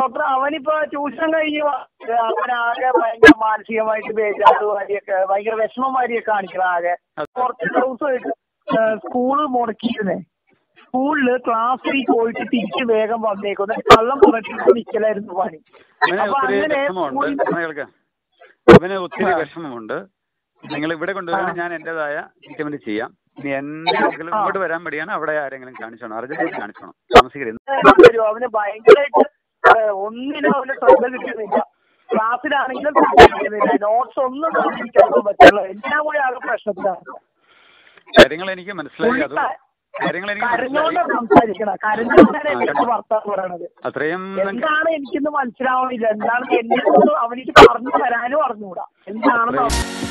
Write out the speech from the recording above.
Doctor അവനിപ്പോ tuition കഴിഞ്ഞ് വ- അവനാകെ ഭയങ്കര മാനസികമായിട്ട് ബേജാറ് മാതിരിയൊക്കെ ഭയങ്കര വിഷമം മാതിരിയൊക്കെ കാണിക്കണം ആകെ കുറച്ച് ദിവസമായിട്ട് സ്കൂള് മുടക്കിയിരുന്നേ സ്കൂളില് ക്ലാസ്സിൽ പോയിട്ട് തിരിച്ച് വേഗം വന്നേക്കും എന്നിട്ട് കള്ളം പറഞ്ഞിട്ട് നിക്കലായിരുന്നു പണി അവന് അപ്പൊ ഒത്തിരി അങ്ങനെ വിഷമമുണ്ട് സ്കൂളിൽ- ഒന്ന് കേൾക്കാം അവന് ഒത്തിരി ആ. വിഷമമുണ്ട് നിങ്ങൾ ഇവിടെ കൊണ്ടുവരാൻ ആ. ഞാൻ എന്റേതായ ട്രീറ്റ്മെന്റ് ചെയ്യാം ഇനി എന്തെങ്കിലും ആ. ഇങ്ങോട്ട് വരാൻ പേടിയാണ് അവിടെ ആരെങ്കിലും കാണിച്ചോണം അർജന്റീന കാണിച്ചോണം താമസിക്കരുത് വരും അവന് ഭയങ്കരമായിട്ട് ഏഹ്, ഒന്നിനും അവന് ശ്രദ്ധ കിട്ടുന്നില്ല ക്ലാസ്സിലാണെങ്കിലും ശ്രദ്ധ കിട്ടുന്നില്ല നോട്ട്സ് ഒന്നും ശ്രദ്ധിക്കാൻ പറ്റില്ല എല്ലാം കൂടി ആകെ പ്രശ്നത്തിലാണ് കാര്യങ്ങൾ എനിക്ക് മനസ്സിലായി അത് കാര്യങ്ങൾ എനിക്ക് കരഞ്ഞോണ്ട് മനസ്സിലായി സംസാരിക്കണം കരഞ്ഞോണ്ടാണ് ആ, എന്റെ കണ്ടു. ഭർത്താവ് പറയണത് അത്രയും എന്താണ് എനിക്കിന്ന് മനസ്സിലാവണില്ല എന്താണ് എന്നെ അവനിക്ക് പറഞ്ഞു തരാനും അറിഞ്ഞൂടാ എന്താണെന്ന് അത്രയും